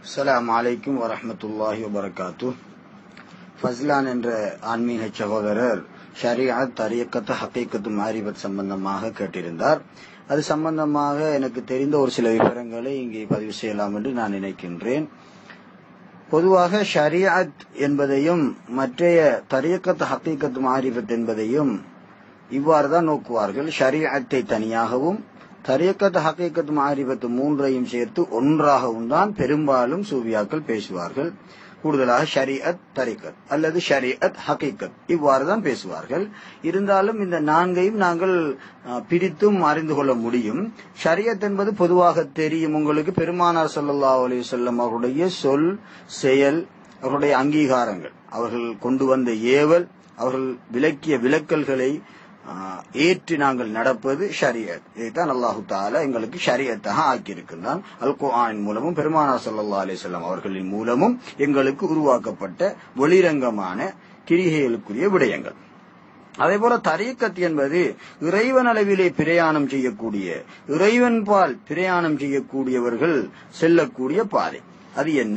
அஸ்ஸலாமு அலைக்கும் வரஹ்மத்துல்லாஹி வபரகாத்து ஃபஸ்லான் என்ற ஆன்மீக சகோதரர் ஷரியத் தரியக்கத்து ஹக்கீக்கத்து மாரிபத் சம்பந்தமாக கேட்டிருந்தார் அது சம்பந்தமாக எனக்கு தெரிந்த ஒரு சில விவரங்களை இங்கே பதிவு செய்யலாம் என்று நான் நினைக்கின்றேன் பொதுவாக ஷரியத் என்பதையும் மற்றைய தரியக்கத்து ஹக்கீக்கத்து மாரிபத் என்பதையும் இவ்வாறு தான் நோக்குவார்கள் ஷரியத்தை தனியாகவும் தரியக்கத்து ஹக்கீக்கத்து மாரிபத்து மூன்றையும் சேர்த்து ஒன்றாகவும் தான் பெரும்பாலும் சூபியாக்கள் பேசுவார்கள் கூடுதலாக ஷரியத் தரிக்கத் அல்லது ஷரியத் ஹக்கீக்கத் இவ்வாறு தான் பேசுவார்கள் இருந்தாலும் இந்த நான்கையும் நாங்கள் அஹ், பிரித்தும் அறிந்து கொள்ள முடியும் ஷரியத் என்பது பொதுவாக தெரியும் உங்களுக்கு பெருமானார் ஸல்லல்லாஹு அலைஹி வஸல்லம் அவருடைய சொல் செயல் அவருடைய அங்கீகாரங்கள் அவர்கள் கொண்டு வந்த ஏவல் அவர்கள் விலக்கிய விலக்கல்களை ஆஹ், ஏற்று நாங்கள் நடப்பது ஷரியத் இதைத்தான் அல்லாஹு தாலா எங்களுக்கு ஷரியத்தாக ஆக்கியிருக்கின்றான் அல் குர்ஆனின் மூலமும் பெருமானார் ஸல்லல்லாஹு அலைஹி வஸல்லம் அவர்களின் மூலமும் எங்களுக்கு உருவாக்கப்பட்ட வெளிரங்கமான கிரிகைகளுக்குரிய விடயங்கள் அதே போல தரீக்கத் என்பது இறைவன் அளவிலே பிரயாணம் செய்யக்கூடிய இறைவன் பால் பிரயாணம் செய்யக்கூடியவர்கள் செல்லக்கூடிய பாதை அது என்ன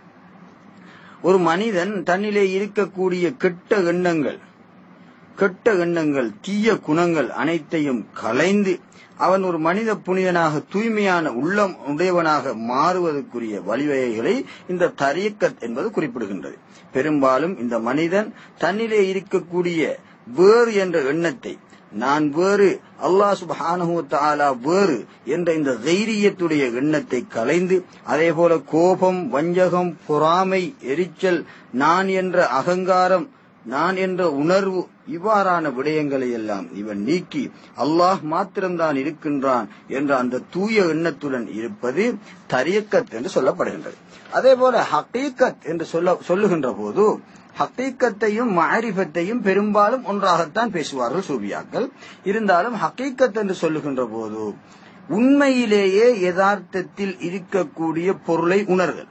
ஒரு மனிதன் தன்னிலே இருக்கக்கூடிய கெட்ட எண்ணங்கள் கெட்ட எண்ணங்கள் தீய குணங்கள் அனைத்தையும் கலைந்து அவன் ஒரு மனித புனிதனாக தூய்மையான உள்ளம் உடையவனாக மாறுவதற்குரிய வழிவகைகளை இந்த தரியக்கத் என்பது குறிப்பிடுகின்றது பெரும்பாலும் இந்த மனிதன் தன்னிலே இருக்கக்கூடிய வேறு என்ற எண்ணத்தை நான் வேறு அல்லாஹ் சுப்ஹானஹு வ தஆலா வேறு என்ற இந்த தைரியத்துடைய எண்ணத்தை கலைந்து அதே போல கோபம் வஞ்சகம் பொறாமை எரிச்சல் நான் என்ற அகங்காரம் நான் என்ற உணர்வு இவ்வாறான விடயங்களை எல்லாம் இவன் நீக்கி அல்லாஹ் மாத்திரம்தான் இருக்கின்றான் என்ற அந்த தூய எண்ணத்துடன் இருப்பது தரியக்கத் என்று சொல்லப்படுகின்றது அதே போல ஹக்கீக்கத் என்று சொல்ல சொல்லுகின்ற போது ஹக்கீக்கத்தையும் மாரிஃபத்தையும் பெரும்பாலும் ஒன்றாகத்தான் பேசுவார்கள் சூபியாக்கள் இருந்தாலும் ஹக்கீக்கத் என்று சொல்லுகின்ற போது உண்மையிலேயே யதார்த்தத்தில் இருக்கக்கூடிய பொருளை உணர்தல்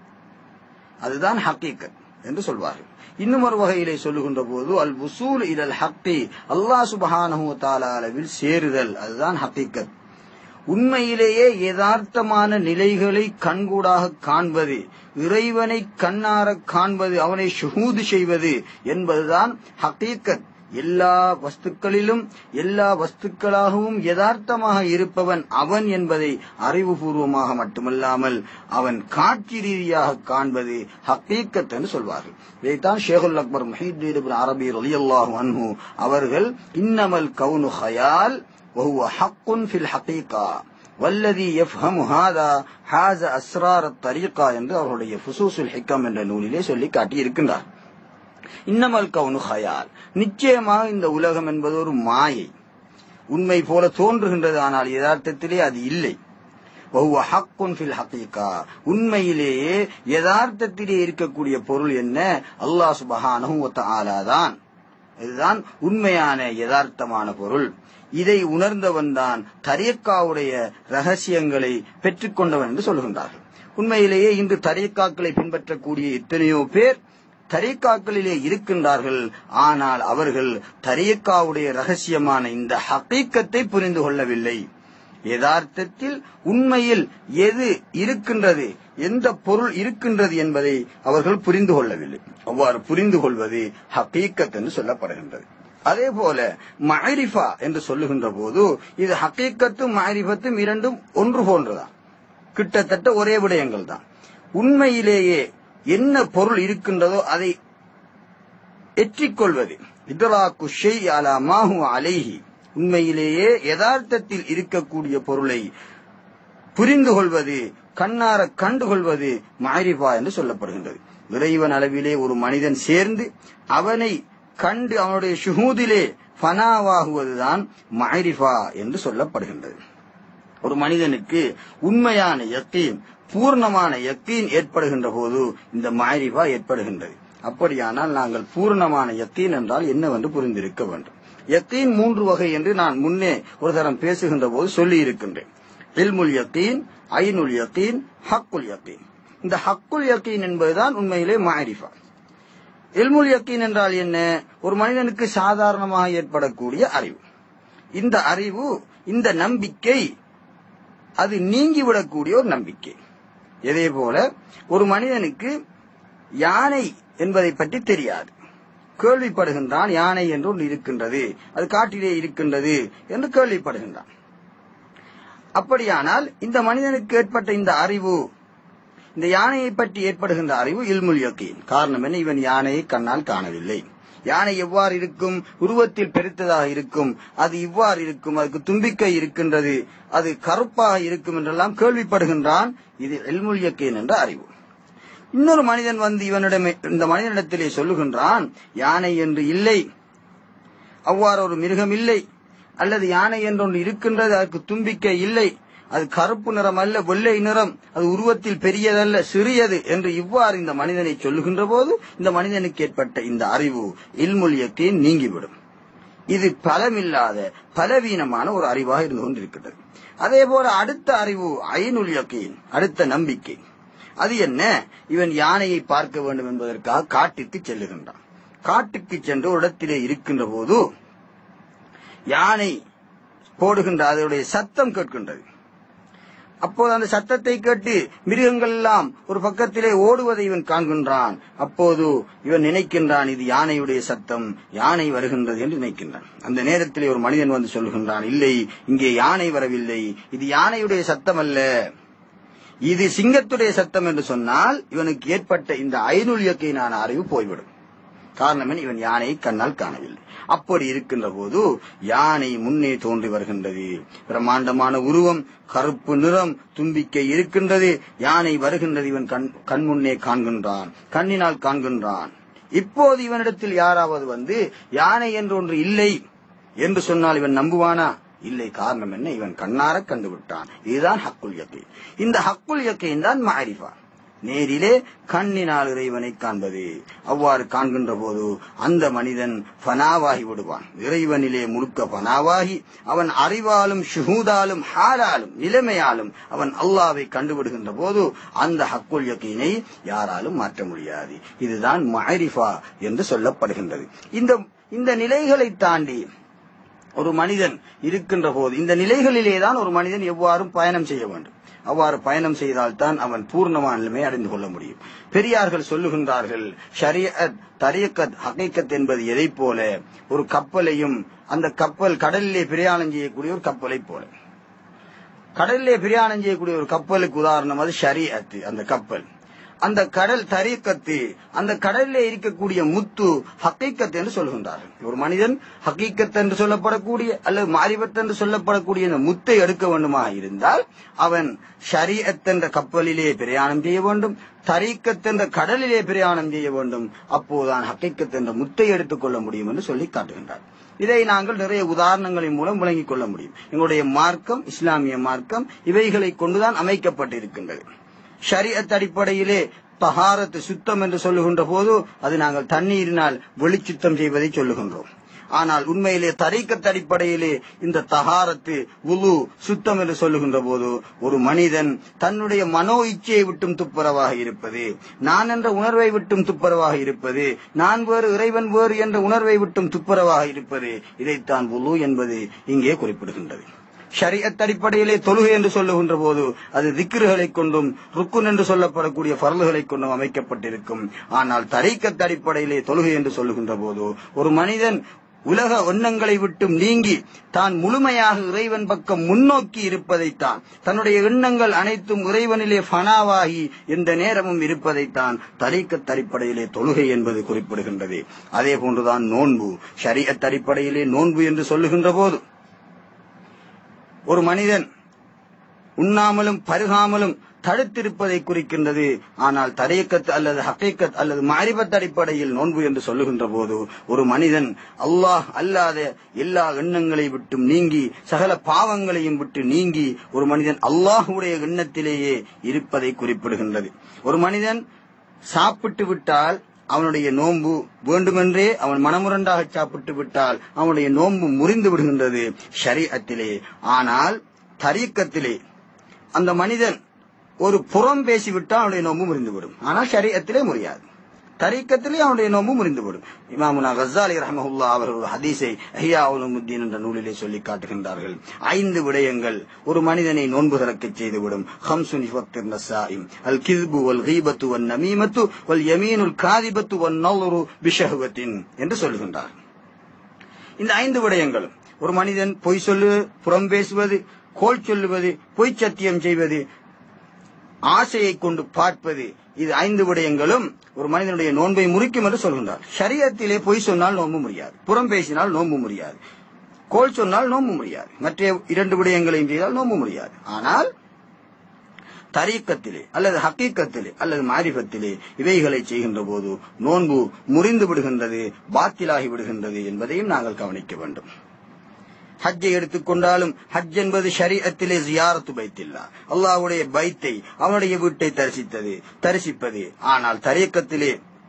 அதுதான் ஹக்கீக்கத் என்று சொல்வார்கள் இன்னும் ஒரு வகையிலே சொல்லுகின்ற போது அல் உசூல் இலல் ஹக்கி அல்லாஹ் சுபஹானஹு தஆலா அளவில் சேருதல் அதுதான் ஹக்கீக்கத் உண்மையிலேயே யதார்த்தமான நிலைகளை கண்கூடாக காண்பது இறைவனை கண்ணார காண்பது அவனை ஷுஹூது செய்வது என்பதுதான் ஹக்கீக்கத் எல்லா வஸ்துக்களிலும் எல்லா வஸ்துக்களாகவும் யதார்த்தமாக இருப்பவன் அவன் என்பதை அறிவுபூர்வமாக மட்டுமல்லாமல் அவன் காட்சி ரீதியாக காண்பது ஹக்கீக்கத் என்று சொல்வார்கள் இதைத்தான் ஷேகுல் அக்பர் முஹீத்தீன் இப்னு அரபி ரலியல்லாஹு அன்ஹு அவர்கள் இன்னமல் கவுனு ஹயால் وهو حق في الحقيقة والذي يفهم هذا حاز أسرار الطريقة என்று அவருடைய ஃபுசூசுல் ஹிக்கம் என்ற நூலிலே சொல்லி காட்டி இருக்கின்றார் இன்னமல் கவுனு ஹயால் நிச்சயமாக இந்த உலகம் என்பது ஒரு மாயை உண்மை போல தோன்றுகின்றது ஆனால் யதார்த்தத்திலே அது இல்லை வஹுவ ஹக்குன் ஃபில் ஹகீகா உண்மையிலேயே யதார்த்தத்திலே இருக்கக்கூடிய பொருள் என்ன அல்லாஹ் சுபஹானஹு வ தஆலா தான் இதுதான் உண்மையான யதார்த்தமான பொருள் இதை உணர்ந்தவன் தான் தரியக்காவுடைய ரகசியங்களை பெற்றுக்கொண்டவன் என்று சொல்கின்றார்கள் உண்மையிலேயே இன்று தரியக்காக்களை பின்பற்றக்கூடிய எத்தனையோ பேர் தரீக்காக்களிலே இருக்கின்றார்கள் ஆனால் அவர்கள் தரியக்காவுடைய ரகசியமான இந்த ஹக்கீக்கத்தை புரிந்து கொள்ளவில்லை யதார்த்தத்தில் உண்மையில் எது இருக்கின்றது எந்த பொருள் இருக்கின்றது என்பதை அவர்கள் புரிந்து கொள்ளவில்லை அவ்வாறு புரிந்து கொள்வது ஹக்கீக்கத் என்று சொல்லப்படுகின்றது அதே போல மஹரிஃபா என்று சொல்லுகின்ற போது இது ஹக்கீக்கத்தும் மஹரிஃபத்தும் இரண்டும் ஒன்று போன்றுதான் கிட்டத்தட்ட ஒரே விடயங்கள் தான் உண்மையிலேயே என்ன பொருள் இருக்கின்றதோ அதை எற்றிக்கொள்வது இதராக்கு ஷெய் அலா மாஹு அலைஹி உண்மையிலேயே யதார்த்தத்தில் இருக்கக்கூடிய பொருளை புரிந்து கொள்வது கண்ணார கண்டுகொள்வது மாரிஃபா என்று சொல்லப்படுகின்றது இறைவன் அளவிலே ஒரு மனிதன் சேர்ந்து அவனை கண்டு அவனுடைய ஷுஹூதிலே ஃபனாவாகுவதுதான் மாரிஃபா என்று சொல்லப்படுகின்றது ஒரு மனிதனுக்கு உண்மையான யக்கீன் பூர்ணமான யக்கீன் ஏற்படுகின்ற போது இந்த மாரிஃபா ஏற்படுகின்றது அப்படியானால் நாங்கள் பூர்ணமான யக்கீன் என்றால் என்னவென்று புரிந்திருக்க வேண்டும் யக்கீன் மூன்று வகை என்று நான் முன்னே ஒரு தரம் பேசுகின்ற போது சொல்லி இருக்கின்றேன் இல்முல் யக்கீன் ஐனுல் யக்கீன் ஹக்குல் யக்கீன் இந்த ஹக்குல் யக்கீன் என்பதுதான் உண்மையிலே மாரிஃபா இல்முல் யக்கீன் என்றால் என்ன ஒரு மனிதனுக்கு சாதாரணமாக ஏற்படக்கூடிய அறிவு இந்த அறிவு இந்த நம்பிக்கை அது நீங்கிவிடக்கூடிய ஒரு நம்பிக்கை இதே போல ஒரு மனிதனுக்கு யானை என்பதை பற்றி தெரியாது கேள்விப்படுகின்றான் யானை என்று ஒன்று இருக்கின்றது அது காட்டிலே இருக்கின்றது என்று கேள்விப்படுகின்றான் அப்படியானால் இந்த மனிதனுக்கு ஏற்பட்ட இந்த அறிவு இந்த யானையை பற்றி ஏற்படுகின்ற அறிவு இல்முல் யக்கீன் காரணம் என்ன இவன் யானையை கண்ணால் காணவில்லை யானை எவ்வாறு இருக்கும் உருவத்தில் பெருத்ததாக இருக்கும் அது இவ்வாறு இருக்கும் அதுக்கு தும்பிக்கை இருக்கின்றது அது கருப்பாக இருக்கும் என்றெல்லாம் கேள்விப்படுகின்றான் இது இல்முல் யக்கீன் என்ற அறிவு இன்னொரு மனிதன் வந்து இவனிடம் இந்த மனிதனிடத்திலே சொல்லுகின்றான் யானை என்று இல்லை அவ்வாறு ஒரு மிருகம் இல்லை அல்லது யானை என்று ஒன்று இருக்கின்றது அதற்கு தும்பிக்கை இல்லை அது கருப்பு நிறம் அல்ல வெள்ளை நிறம் அது உருவத்தில் பெரியதல்ல சிறியது என்று இவ்வாறு இந்த மனிதனை சொல்லுகின்ற போது இந்த மனிதனுக்கு ஏற்பட்ட இந்த அறிவு இல்மொழியத்தை நீங்கிவிடும் இது பலமில்லாத பலவீனமான ஒரு அறிவாக இருந்து கொண்டிருக்கிறது அதே போல அடுத்த அறிவு ஐநுல் யக்கீன் அடுத்த நம்பிக்கை அது என்ன இவன் யானையை பார்க்க வேண்டும் என்பதற்காக காட்டிற்கு செல்லுகின்றான் காட்டுக்கு சென்று ஒரு இடத்திலே இருக்கின்ற போது யானை போடுகின்ற அதனுடைய சத்தம் கேட்கின்றது அப்போது அந்த சத்தத்தை கேட்டு மிருகங்கள் எல்லாம் ஒரு பக்கத்திலே ஓடுவதை இவன் காண்கின்றான் அப்போது இவன் நினைக்கின்றான் இது யானையுடைய சத்தம் யானை வருகின்றது என்று நினைக்கின்றான் அந்த நேரத்திலே ஒரு மனிதன் வந்து சொல்கின்றான் இல்லை இங்கே யானை வரவில்லை இது யானையுடைய சத்தம் அல்ல இது சிங்கத்துடைய சத்தம் என்று சொன்னால் இவனுக்கு ஏற்பட்ட இந்த ஐநூலியக்கையினான அறிவு போய்விடும் காரணம் என்ன? இவன் யானையை கண்ணால் காணவில்லை அப்படி இருக்கின்ற போது யானை முன்னே தோன்றி வருகின்றது பிரம்மாண்டமான உருவம் கருப்பு நிறம் தும்பிக்கை இருக்கின்றது யானை வருகின்றது இவன் கண் கண் முன்னே காண்கின்றான் கண்ணினால் காண்கின்றான் இப்போது இவனிடத்தில் யாராவது வந்து யானை என்று ஒன்று இல்லை என்று சொன்னால் இவன் நம்புவானா இல்லை காரணம் என்ன இவன் கண்ணார கண்டு விட்டான் இதுதான் ஹக்குல் யக்கை இந்த ஹக்குல் யக்கைன் தான் மாரிஃபா நேரிலே கண்ணினால் இறைவனை காண்பது அவ்வாறு காண்கின்ற போது அந்த மனிதன் ஃபனாவாகி விடுவான் இறைவனிலே முழுக்க ஃபனாவாகி அவன் அறிவாலும் ஷுஹூதாலும் ஹாலாலும் நிலைமையாலும் அவன் அல்லாவை கண்டுபிடுகின்ற போது அந்த ஹக்குல் யக்கீனை யாராலும் மாற்ற முடியாது இதுதான் மாரிஃபா என்று சொல்லப்படுகின்றது இந்த இந்த நிலைகளை தாண்டி ஒரு மனிதன் இருக்கின்ற போது இந்த நிலைகளிலே தான் ஒரு மனிதன் எவ்வாறும் பயணம் செய்ய வேண்டும் அவ்வாறு பயணம் செய்தால்தான் அவன் பூர்ணமான நிலைமை அடைந்து கொள்ள முடியும் பெரியார்கள் சொல்லுகின்றார்கள் ஷரியத் தரியக்கத் ஹகைக்கத் என்பது எதை போல ஒரு கப்பலையும் அந்த கப்பல் கடலிலே பிரயாணம் செய்யக்கூடிய ஒரு கப்பலை போல கடலிலே பிரயாணம் செய்யக்கூடிய ஒரு கப்பலுக்கு உதாரணம் அது ஷரியத் அந்த கப்பல் அந்த கடல் தரீக்கத்து அந்த கடலிலே இருக்கக்கூடிய முத்து ஹக்கீக்கத் என்று சொல்கின்றார்கள் ஒரு மனிதன் ஹக்கீக்கத் என்று சொல்லப்படக்கூடிய அல்லது மாரிபத் என்று சொல்லப்படக்கூடிய இந்த முத்தை எடுக்க வேண்டுமா இருந்தால் அவன் ஷரியத் என்ற கப்பலிலே பிரயாணம் செய்ய வேண்டும் தரீக்கத் என்ற கடலிலே பிரயாணம் செய்ய வேண்டும் அப்போதுதான் ஹக்கீக்கத் என்ற முத்தை எடுத்துக் கொள்ள முடியும் என்று சொல்லி காட்டுகின்றார் இதை நாங்கள் நிறைய உதாரணங்களின் மூலம் விளங்கிக் கொள்ள முடியும் எங்களுடைய மார்க்கம் இஸ்லாமிய மார்க்கம் இவைகளை கொண்டுதான் அமைக்கப்பட்டிருக்கின்றது ஷரியத் அடிப்படையிலே தஹாரத்து சுத்தம் என்று சொல்லுகின்ற போது அது நாங்கள் தண்ணீரினால் வெளிச்சுத்தம் செய்வதை சொல்லுகின்றோம் ஆனால் உண்மையிலே தரீக்கத் அடிப்படையிலே இந்த தஹாரத்து உலு சுத்தம் என்று சொல்லுகின்ற போது ஒரு மனிதன் தன்னுடைய மனோ இச்சையை விட்டும் துப்புரவாக இருப்பது நான் என்ற உணர்வை விட்டும் துப்புரவாக இருப்பது நான் வேறு இறைவன் வேறு என்ற உணர்வை விட்டும் துப்புரவாக இருப்பது இதைத்தான் உலு என்பது இங்கே குறிப்பிடுகின்றது ஷரியத் அடிப்படையிலே தொழுகை என்று சொல்லுகின்ற போது அது திக்ருகளை கொண்டும் ருக்குன் என்று சொல்லப்படக்கூடிய பரல்களை கொண்டும் அமைக்கப்பட்டிருக்கும் ஆனால் தரைக்கத் அடிப்படையிலே தொழுகை என்று சொல்லுகின்ற போது ஒரு மனிதன் உலக எண்ணங்களை விட்டும் நீங்கி தான் முழுமையாக இறைவன் பக்கம் முன்னோக்கி இருப்பதைத்தான் தன்னுடைய எண்ணங்கள் அனைத்தும் இறைவனிலே ஃபனாவாகி எந்த நேரமும் இருப்பதைத்தான் தரிக்கத் அடிப்படையிலே தொழுகை என்பது குறிப்பிடுகின்றது அதே போன்றுதான் நோன்பு ஷரியத் அடிப்படையிலே நோன்பு என்று சொல்லுகின்ற போது ஒரு மனிதன் உண்ணாமலும் பருகாமலும் தடுத்திருப்பதை குறிக்கின்றது ஆனால் தரையக்கத் அல்லது ஹக்கீக்கத் அல்லது மாரிபத் அடிப்படையில் நோன்பு என்று சொல்லுகின்ற போது ஒரு மனிதன் அல்லாஹ் அல்லாத எல்லா எண்ணங்களை விட்டும் நீங்கி சகல பாவங்களையும் விட்டு நீங்கி ஒரு மனிதன் அல்லாஹுடைய எண்ணத்திலேயே இருப்பதை குறிப்பிடுகின்றது ஒரு மனிதன் சாப்பிட்டு விட்டால் அவனுடைய நோன்பு வேண்டுமென்றே அவன் மனமுரண்டாக சாப்பிட்டு விட்டால் அவனுடைய நோன்பு முறிந்து விடுகின்றது ஷரீஅத்திலே ஆனால் தரீக்கத்திலே அந்த மனிதன் ஒரு புறம் பேசிவிட்டால் அவனுடைய நோன்பு முறிந்துவிடும் ஆனால் ஷரீஅத்திலே முறியாது தரீக்கத்திலே அவனுடைய நோம்பு முறிந்துவிடும் இமாமுனா கசாலி ரஹமஹுல்லா அவர்கள் ஒரு ஹதீஸை அஹியா உலமுத்தீன் என்ற நூலிலே சொல்லி காட்டுகின்றார்கள் ஐந்து விடயங்கள் ஒரு மனிதனை நோன்பு திறக்கச் செய்துவிடும் ஹம்சுன் யுஃபத்திர் நசாயிம் அல் கிஸ்பு வல் கீபத்து வன் நமீமத்து வல் யமீனுல் காதிபத்து வன் நல்லுரு பிஷஹுவத்தின் என்று சொல்லுகின்றார் இந்த ஐந்து விடயங்களும் ஒரு மனிதன் பொய் சொல்லு புறம் பேசுவது கோல் சொல்லுவது பொய் சத்தியம் செய்வது ஆசையை கொண்டு பார்ப்பது இது ஐந்து விடயங்களும் ஒரு மனிதனுடைய நோன்பை முறிக்கும் என்று சொல்கின்றார் சரியத்திலே பொய் சொன்னால் நோன்பு முடியாது புறம் பேசினால் நோன்பு முடியாது கோல் சொன்னால் நோன்பு முடியாது மற்ற இரண்டு விடயங்களையும் செய்தால் நோன்பு முடியாது ஆனால் தரீக்கத்திலே அல்லது ஹக்கீக்கத்திலே அல்லது மாரிஃபத்திலே இவைகளை செய்கின்ற போது நோன்பு முறிந்து விடுகின்றது பாத்திலாகி விடுகின்றது என்பதையும் நாங்கள் கவனிக்க வேண்டும் ஹஜ்ஜை எடுத்துக்கொண்டாலும் ஹஜ் என்பது ஷரீஅத்திலே ஜியாரத்து பைத்தில்லா அல்லாஹ்வுடைய பைத்தை அவனுடைய வீட்டை தரிசித்தது தரிசிப்பது ஆனால் தரீக்கத்திலே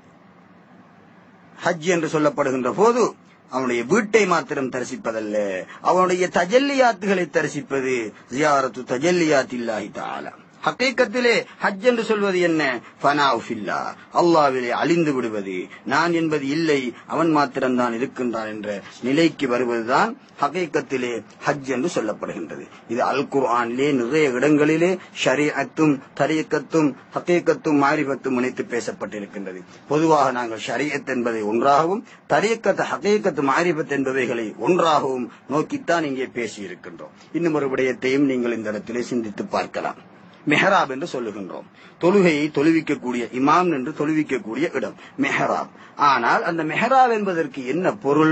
ஹஜ் என்று சொல்லப்படுகின்ற போது அவனுடைய வீட்டை மாத்திரம் தரிசிப்பதல்ல அவனுடைய தஜல்லியாத்துகளை தரிசிப்பது ஜியாரத்து தஜல்லியாத் இல்லாஹி தாலா ஹக்கீக்கத்திலே ஹஜ் என்று சொல்வது என்ன ஃபனாஃபில்லா அல்லாவிலே அழிந்து விடுவது நான் என்பது இல்லை அவன் மாத்திரம்தான் இருக்கின்றான் என்ற நிலைக்கு வருவதுதான் ஹக்கீக்கத்திலே ஹஜ் என்று சொல்லப்படுகின்றது இது அல் குர்ஆனிலே நிறைய இடங்களிலே ஷரீஅத்தும் தரீக்கத்தும் ஹக்கீக்கத்தும் மாரிபத்தும் இணைத்து பேசப்பட்டிருக்கின்றது பொதுவாக நாங்கள் ஷரீஅத் என்பதை ஒன்றாகவும் தரீக்கத் ஹக்கீக்கத்து மாரிபத் என்பவைகளை ஒன்றாகவும் நோக்கித்தான் இங்கே பேசியிருக்கின்றோம் இன்னும் ஒரு விடயத்தையும் நீங்கள் இந்த இடத்திலே சிந்தித்து பார்க்கலாம் மெஹராப் என்று சொல்லுகின்றோம் தொழுகையை தொழுவிக்கக்கூடிய இமாம் என்று தொழுவிக்கக்கூடிய இடம் மெஹராப் ஆனால் அந்த மெஹராப் என்பதற்கு என்ன பொருள்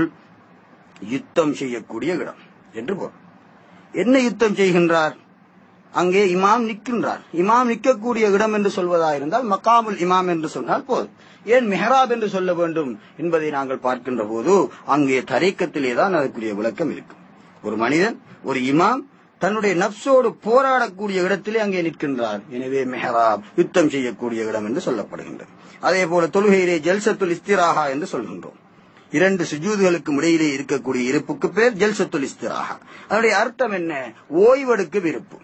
யுத்தம் செய்யக்கூடிய இடம் என்று பொருள் என்ன யுத்தம் செய்கின்றார் அங்கே இமாம் நிற்கின்றார் இமாம் நிற்கக்கூடிய இடம் என்று சொல்வதாயிருந்தால் மக்காமுல் இமாம் என்று சொன்னால் போதும் ஏன் மெஹராப் என்று சொல்ல வேண்டும் என்பதை நாங்கள் பார்க்கின்ற போது அங்கே தரைக்கத்திலே தான் அதற்குரிய விளக்கம் இருக்கும் ஒரு மனிதன் ஒரு இமாம் தன்னுடைய நப்சோடு போராடக்கூடிய இடத்திலே அங்கே நிற்கின்றார் எனவே மெஹராப் யுத்தம் செய்யக்கூடிய இடம் என்று சொல்லப்படுகின்றது அதே போல தொழுகையிலே ஜல்சத்துல் இஸ்திராஹா என்று சொல்கின்றோம் இரண்டு சுஜூதுகளுக்கும் இடையிலே இருக்கக்கூடிய இருப்புக்கு பேர் ஜல்சத்துல் இஸ்திராஹா அதனுடைய அர்த்தம் என்ன ஓய்வெடுக்க விருப்பு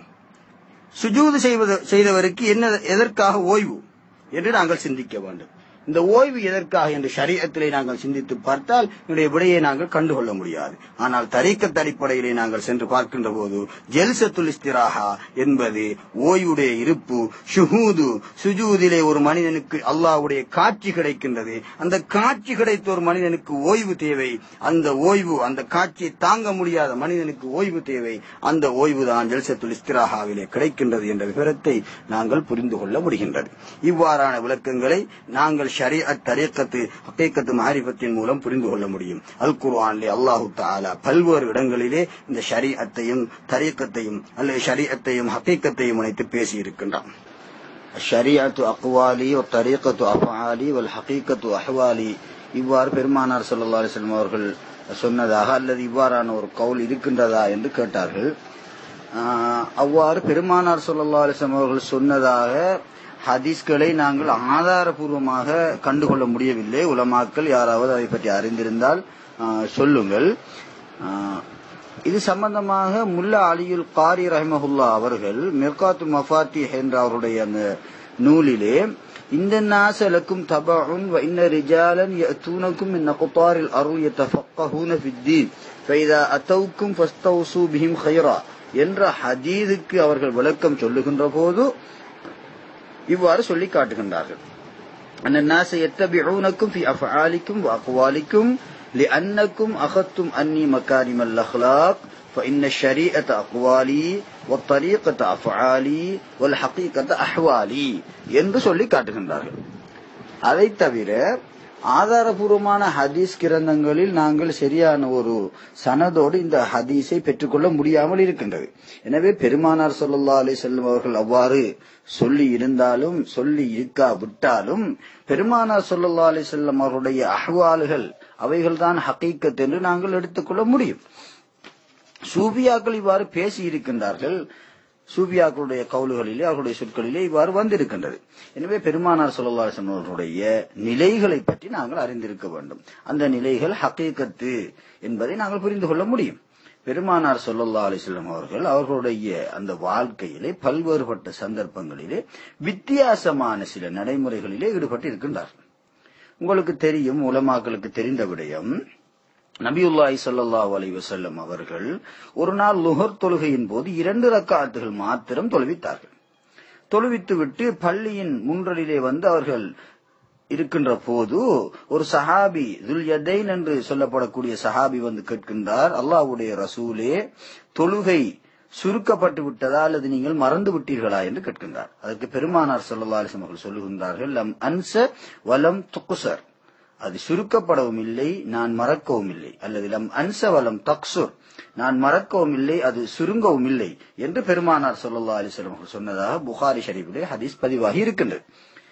சுஜூது செய்வது செய்தவருக்கு என்ன எதற்காக ஓய்வு என்று நாங்கள் சிந்திக்க வேண்டும் இந்த ஓய்வு எதற்காக என்று ஷரீஅத்திலே நாங்கள் சிந்தித்து பார்த்தால் என்னுடைய விடையை நாங்கள் கண்டுகொள்ள முடியாது ஆனால் தரீக்கத் அடிப்படையிலே நாங்கள் சென்று பார்க்கின்ற போது ஜெல்சத்துல் இஸ்திராஹா என்பது ஓய்வுடைய இருப்பு ஷுஹூது சுஜூதிலே ஒரு மனிதனுக்கு அல்லாஹ்வுடைய காட்சி கிடைக்கின்றது அந்த காட்சி கிடைத்த ஒரு மனிதனுக்கு ஓய்வு தேவை அந்த ஓய்வு அந்த காட்சியை தாங்க முடியாத மனிதனுக்கு ஓய்வு தேவை அந்த ஓய்வு தான் ஜெல்சத்துல் இஸ்திராஹாவிலே கிடைக்கின்றது என்ற விவரத்தை நாங்கள் புரிந்து கொள்ள முடிகின்றது இவ்வாறான விளக்கங்களை நாங்கள் ஷரீஅத் தரீக்கத்து ஹக்கீக்கத்து மாரிஃபத்தின் மூலம் புரிந்து கொள்ள முடியும் அல் குர்ஆனிலே அல்லாஹு தஆலா பல்வேறு இடங்களிலே இந்த ஷரீஅத்தையும் தரீக்கத்தையும் அல்லது ஷரீஅத்தையும் ஹக்கீக்கத்தையும் இணைத்து பேசி இருக்கின்றான் ஷரீஅத்து அக்வாலி தரீக்கத்து அஃஆலி வல் ஹக்கீக்கத்து அஹ்வாலி இவ்வாறு பெருமானார் ஸல்லல்லாஹு அலைஹி வஸல்லம் அவர்கள் சொன்னதாக அல்லது இவ்வாறான ஒரு கவுல் இருக்கின்றதா என்று கேட்டார்கள் ஆஹ், அவ்வாறு பெருமானார் ஸல்லல்லாஹு அலைஹி வஸல்லம் அவர்கள் சொன்னதாக ஹதீஸ்களை நாங்கள் ஆதாரபூர்வமாக கண்டுகொள்ள முடியவில்லை உலமாக்கள் யாராவது அதை பற்றி அறிந்திருந்தால் ஆஹ், சொல்லுங்கள் ஆஹ், இது சம்பந்தமாக முல்லா அலியுல் காரி ரஹ்மஹுல்லா அவர்கள் மிர்காத்து மஃபாத்தி என்ற அவருடைய அந்த நூலிலே இந்த நாசலக்கும் தபஉன் வ இன்ன ரிஜாலன் யஅத்தூனக்கும் மின் அக்தாரில் அருள் யதஃபக்கஹூன ஃபித்தீன் ஃபைதா அத்தௌக்கும் ஃபஸ்தௌசு பிஹிம் கைரா என்ற ஹதீதுக்கு அவர்கள் விளக்கம் சொல்லுகின்ற போது இவ்வாறு சொல்லி காட்டுகின்றார்கள் أن الناس يتبعونكم في أفعالكم وأقوالكم لأنكم أخذتم أني مكارم الأخلاق فإن الشريعة أقوالي والطريقة أفعالي والحقيقة أحوالي என்று சொல்லி காட்டுகின்றார்கள் அதை தவிர ஆதாரபூர்வமான ஹதீஸ் கிரந்தங்களில் நாங்கள் சரியான ஒரு சனதோடு இந்த ஹதீஸை பெற்றுக்கொள்ள முடியாமல் இருக்கின்றது எனவே பெருமானார் ஸல்லல்லாஹு அலைஹி வஸல்லம் அவர்கள் அவ்வாறு சொல்லி இருந்தாலும் சொல்லி இருக்கா விட்டாலும் பெருமானார் ஸல்லல்லாஹு அலைஹி வஸல்லம் அவருடைய அஹ்வால்கள் அவைகள்தான் ஹகீக்கத் என்று நாங்கள் எடுத்துக்கொள்ள முடியும் சூபியாக்கள் இவ்வாறு பேசி இருக்கின்றார்கள் சூபியாக்களுடைய கவுல்களிலே அவர்களுடைய சொற்களிலே இவ்வாறு வந்திருக்கின்றது எனவே பெருமானார் ஸல்லல்லாஹு அலைஹி வஸல்லம் அவர்களுடைய நிலைகளை பற்றி நாங்கள் அறிந்திருக்க வேண்டும் அந்த நிலைகள் ஹகீகத்து என்பதை நாங்கள் புரிந்து கொள்ள முடியும் பெருமானார் ஸல்லல்லாஹு அலைஹி வஸல்லம் அவர்கள் அவர்களுடைய அந்த வாழ்க்கையிலே பல்வேறுபட்ட சந்தர்ப்பங்களிலே வித்தியாசமான சில நடைமுறைகளிலே ஈடுபட்டு இருக்கின்றார்கள் உங்களுக்கு தெரியும் உலமாக்களுக்கு தெரிந்த விடயம் நபியுல்லாஹி ஸல்லல்லாஹு அலைஹி வஸல்லம் அவர்கள் ஒரு நாள் லுஹர் தொழுகையின் போது இரண்டு ரக்காத்துகள் மாத்திரம் தொழுவித்தார்கள் தொழுவித்து விட்டு பள்ளியின் முன்றலிலே வந்து அவர்கள் இருக்கின்ற போது ஒரு சஹாபி துல் யதைன் என்று சொல்லப்படக்கூடிய சஹாபி வந்து கேட்கின்றார் அல்லாஹ்வுடைய ரசூலே தொழுகை சுருக்கப்பட்டு விட்டதா அல்லது நீங்கள் மறந்து விட்டீர்களா என்று கேட்கின்றார் அதற்கு பெருமானார் ஸல்லல்லாஹு அலைஹி வஸல்லம் அவர்கள் சொல்லுகின்றார்கள் லம் அன்ச வலம் துக்குசர் அது சுருக்கப்படவும் இல்லை நான் மறக்கவும் இல்லை அல்லது லம் அன்ச வலம் தக்சுர் நான் மறக்கவும் இல்லை அது சுருங்கவும் இல்லை என்று பெருமானார் ஸல்லல்லாஹு அலைஹி வஸல்லம் அவர்கள் சொன்னதாக புகாரி ஷரீஃபிலே ஹதீஸ் பதிவாகி இருக்கின்றது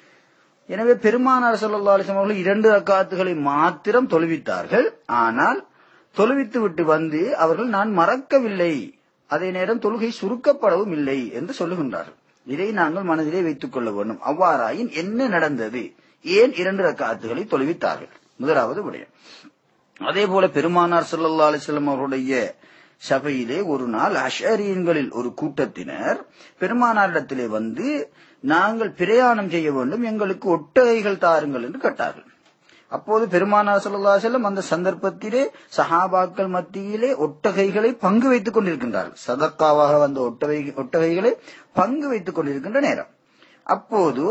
எனவே பெருமானார் ஸல்லல்லாஹு அலைஹி வஸல்லம் அவர்கள் இரண்டு ரக்காத்துகளை மாத்திரம் தொழுவித்தார்கள் ஆனால் தொழுவித்து விட்டு வந்து அவர்கள் நான் மறக்கவில்லை அதே நேரம் தொழுகை சுருக்கப்படவும் இல்லை என்று சொல்லுகின்றார்கள் இதை நாங்கள் மனதிலே வைத்துக் கொள்ள வேண்டும் அவ்வாறாயின் என்ன நடந்தது ஏன் இரண்டு ரக்காத்துகளை தொழுவித்தார்கள் முதலாவது விடயம் அதே போல பெருமானார் ஸல்லல்லாஹு அலைஹி வஸல்லம் அவருடைய சபையிலே ஒரு நாள் அஷரியன்களில் ஒரு கூட்டத்தினர் பெருமானாரிடத்திலே வந்து நாங்கள் பிரயாணம் செய்ய வேண்டும் எங்களுக்கு ஒட்டகைகள் தாருங்கள் என்று கேட்டார்கள் அப்போது பெருமானார் ஸல்லல்லாஹு அலைஹி வஸல்லம் அந்த சந்தர்ப்பத்திலே சஹாபாக்கள் மத்தியிலே ஒட்டகைகளை பங்கு வைத்துக் கொண்டிருக்கின்றார்கள் சதக்காவாக வந்த ஒட்டகை ஒட்டகைகளை பங்கு வைத்துக் கொண்டிருக்கின்ற நேரம் அப்போது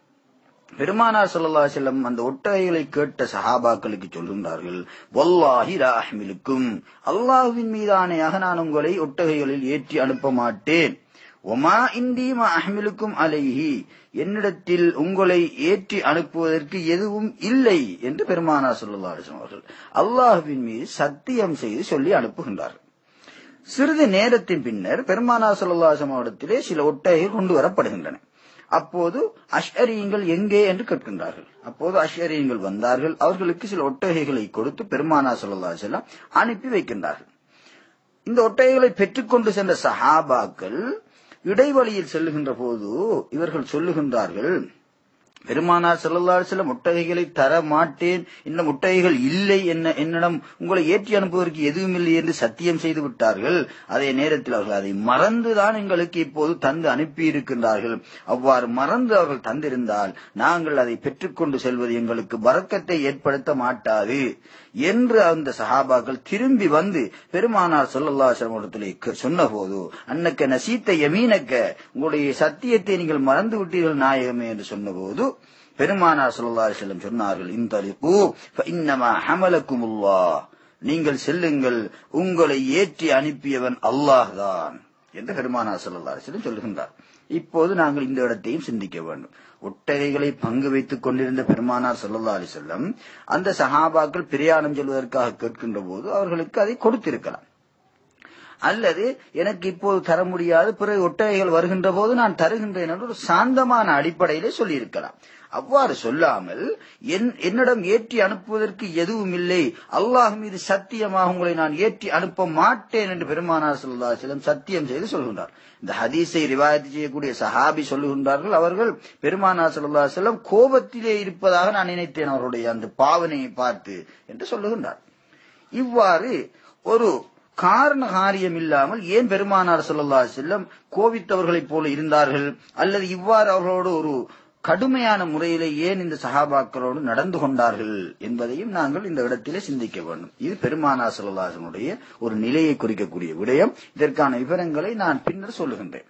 பெருமானார் ஸல்லல்லாஹு அலைஹி வஸல்லம் அந்த ஒட்டகைகளை கேட்ட சஹாபாக்களுக்கு சொல்கின்றார்கள் வல்லாஹி லா அஹ்மிலுக்கும் அல்லாஹ்வின் மீதானையாக நான் உங்களை ஒட்டகைகளில் ஏற்றி அனுப்ப மாட்டேன் ஒமா இந்தி மா அஹ்மிலுக்கும் அலைஹி என்னிடத்தில் உங்களை ஏற்றி அனுப்புவதற்கு எதுவும் இல்லை என்று பெருமானார் ஸல்லல்லாஹு அலைஹி வஸல்லம் அவர்கள் அல்லாஹ்வின் மீது சத்தியம் செய்து சொல்லி அனுப்புகின்றார்கள் சிறிது நேரத்தின் பின்னர் பெருமானார் ஸல்லல்லாஹு அலைஹி வஸல்லம் இடத்திலே சில ஒட்டகைகள் கொண்டு வரப்படுகின்றன அப்போது அஷ்அரியங்கள் எங்கே என்று கேட்கின்றார்கள் அப்போது அஷ்அரியங்கள் வந்தார்கள் அவர்களுக்கு சில ஒட்டகைகளை கொடுத்து பெருமானார் ஸல்லல்லாஹு அலைஹி வஸல்லம் அனுப்பி வைக்கின்றார்கள் இந்த ஒட்டகைகளை பெற்றுக்கொண்டு சென்ற சஹாபாக்கள் இடைவழியில் செல்லுகின்ற போது இவர்கள் சொல்லுகின்றார்கள் பெருமானார் ஸல்லல்லாஹு அலைஹி வஸல்லம் ஒட்டகைகளை தர மாட்டேன் இன்னும் ஒட்டகைகள் இல்லை என்ன என்னிடம் உங்களை ஏற்றி அனுப்புவதற்கு எதுவும் இல்லை என்று சத்தியம் செய்து விட்டார்கள் அதே நேரத்தில் அவர்கள் அதை மறந்துதான் எங்களுக்கு இப்போது தந்து அனுப்பி இருக்கின்றார்கள் அவ்வாறு மறந்து அவர்கள் தந்திருந்தால் நாங்கள் அதை பெற்றுக்கொண்டு செல்வது எங்களுக்கு வரக்கத்தை ஏற்படுத்த மாட்டாது என்று அந்த சஹாபாக்கள் திரும்பி வந்து பெருமானார் ஸல்லல்லாஹு அலைஹி வஸல்லம் இடத்திலே சொன்னபோது அன்னக்க நசீத்த யமீனக்க உங்களுடைய சத்தியத்தை நீங்கள் மறந்து விட்டீர்கள் நாயகமே என்று சொன்னபோது பெருமானார் ஸல்லல்லாஹு அலைஹி வஸல்லம் சொன்னார்கள் இந்தலிகு ஃபஇன்னமா ஹமலக்குமுல்லாஹ் நீங்கள் செல்லுங்கள் உங்களை ஏற்றி அனுப்பியவன் அல்லாஹ் தான் என்று பெருமானார் ஸல்லல்லாஹு அலைஹி வஸல்லம் சொல்லுகின்றார் இப்போது நாங்கள் இந்த இடத்தையும் சிந்திக்க வேண்டும் ஒட்டகைகளை பங்கு வைத்துக் கொண்டிருந்த பெருமானார் ஸல்லல்லாஹு அலைஹி வஸல்லம் அந்த சஹாபாக்கள் பிரயாணம் செல்வதற்காக கேட்கின்ற போது அவர்களுக்கு அதை கொடுத்திருக்கலாம் அல்லது எனக்கு இப்போது தர முடியாது பிறகு ஒட்டகைகள் வருகின்ற போது நான் தருகின்றேன் என்று ஒரு சாந்தமான அடிப்படையிலே சொல்லியிருக்கலாம் அவ்வாறு சொல்லாமல் என் என்னிடம் ஏற்றி அனுப்புவதற்கு எதுவும் இல்லை அல்லாஹ் மீது சத்தியமாக உங்களை நான் ஏற்றி அனுப்ப மாட்டேன் என்று பெருமானார் ஸல்லல்லாஹு அலைஹி வஸல்லம் சத்தியம் செய்து சொல்கின்றார் இந்த ஹதீஸை ரிவாயத்து செய்யக்கூடிய சஹாபி சொல்லுகின்றார்கள் அவர்கள் பெருமானார் ஸல்லல்லாஹு அலைஹி வஸல்லம் கோபத்திலே இருப்பதாக நான் நினைத்தேன் அவருடைய அந்த பாவனையை பார்த்து என்று சொல்லுகின்றார் இவ்வாறு ஒரு காரண காரியம் இல்லாமல் ஏன் பெருமானார் ஸல்லல்லாஹு அலைஹி வஸல்லம் கோபித்தவர்களைப் போல இருந்தார்கள் அல்லது இவ்வாறு அவர்களோடு ஒரு கடுமையான முறையிலே ஏன் இந்த சஹாபாக்களோடு நடந்து கொண்டார்கள் என்பதையும் நாங்கள் இந்த இடத்திலே சிந்திக்க வேண்டும் இது பெருமானா செல்லலாசனுடைய ஒரு நிலையை குறிக்கக்கூடிய விடயம் இதற்கான விவரங்களை நான் பின்னர் சொல்லுகின்றேன்